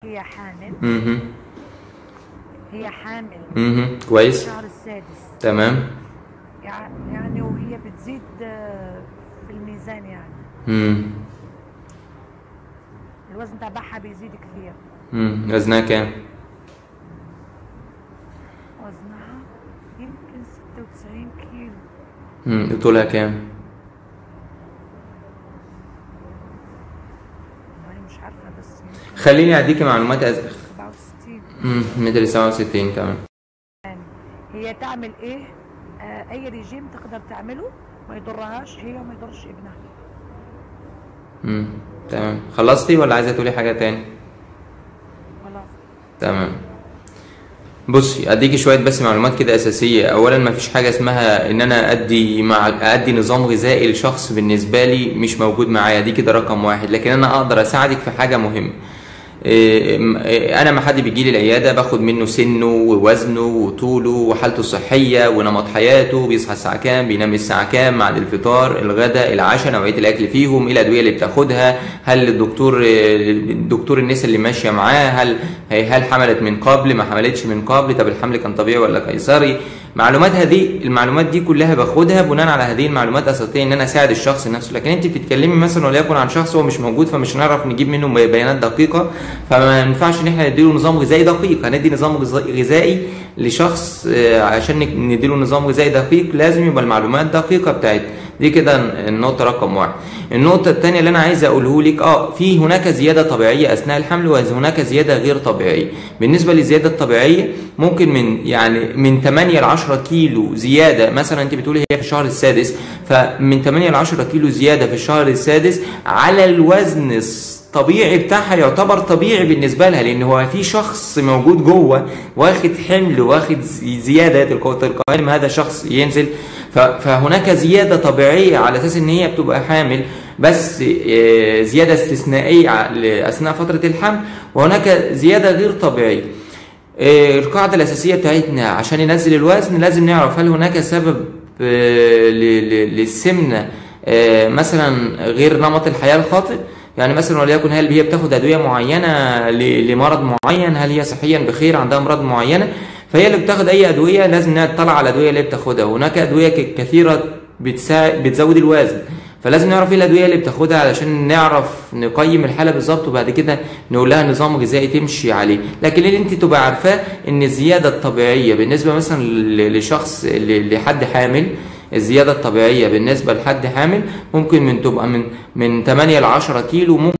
هي حامل مهم. هي حامل مهم. كويس الشهر السادس تمام يع- يعني وهي بتزيد آه، في الميزان يعني مم. الوزن تبعها بيزيد كثير مم. وزنها كام وزنها يمكن 96 كيلو مم. طولها كام والله مش عارفة بس يمكن خليني اديكي معلومات أز... 67 مم. متر 67 تمام يعني هي تعمل ايه آه اي ريجيم تقدر تعمله ما يضرهاش هي وما يضرش ابنها مم. تمام خلصتي ولا عايزه تقولي حاجه تاني خلاص تمام بصي اديكي شويه بس معلومات كده اساسيه اولا ما فيش حاجه اسمها ان انا ادي مع ادي نظام غذائي لشخص بالنسبه لي مش موجود معايا دي كده رقم واحد لكن انا اقدر اساعدك في حاجه مهمه إيه، م- إيه، انا ما حد بيجي لي العياده باخد منه سنه ووزنه وطوله وحالته الصحيه ونمط حياته بيصحى الساعه كام بينام الساعه كام بعد الفطار الغداء العشاء نوعيه الاكل فيهم ايه الادويه اللي بتاخدها هل الدكتور الدكتور الناس اللي ماشيه معاه هل هل حملت من قبل ما حملتش من قبل طب الحمل كان طبيعي ولا قيصري معلومات هذه المعلومات دي كلها باخدها بناء على هذه المعلومات استطيع ان انا اساعد الشخص نفسه لكن انت بتتكلمي مثلا وليكن عن شخص هو مش موجود فمش هنعرف نجيب منه بيانات دقيقه فما ينفعش ان احنا نديله نظام غذائي دقيق هندي نظام غذا- غذائي لشخص آه، عشان نك- نديله نظام غذائي دقيق لازم يبقى المعلومات دقيقه بتاعتنا دي كده النقطه رقم واحد النقطه الثانيه اللي انا عايز اقوله لك اه في هناك زياده طبيعيه اثناء الحمل وهناك زياده غير طبيعيه بالنسبه للزياده الطبيعيه ممكن من يعني من 8 ل 10 كيلو زياده مثلا انت بتقولي هي في الشهر السادس فمن 8 ل 10 كيلو زياده في الشهر السادس على الوزن الطبيعي بتاعها يعتبر طبيعي بالنسبه لها لان هو في شخص موجود جوه واخد حمل واخد زي- زياده تلقائيا تلقائياً لما هذا الشخص ينزل ف- فهناك زياده طبيعيه على اساس ان هي بتبقى حامل بس آه، زياده استثنائيه ع- اثناء فتره الحمل وهناك زياده غير طبيعيه آه، القاعدة الأساسية بتاعتنا عشان ننزل الوزن لازم نعرف هل هناك سبب آه، ل- ل- للسمنة آه، مثلا غير نمط الحياة الخاطئ يعني مثلا وليكن هل هي بتاخد أدوية معينة ل- لمرض معين هل هي صحيا بخير عندها أمراض معينة فهي اللي بتاخد أي أدوية لازم نطلع على الأدوية اللي بتاخدها هناك أدوية ك- كثيرة بتساعد بتزود الوزن فلازم نعرف ايه الادويه اللي بتاخدها علشان نعرف نقيم الحاله بالظبط وبعد كده نقول لها نظام غذائي تمشي عليه لكن اللي انت تبقى عارفاه ان الزياده الطبيعيه بالنسبه مثلا ل- لشخص ل- لحد حامل الزياده الطبيعيه بالنسبه لحد حامل ممكن من تبقى من من 8 ل 10 كيلو ممكن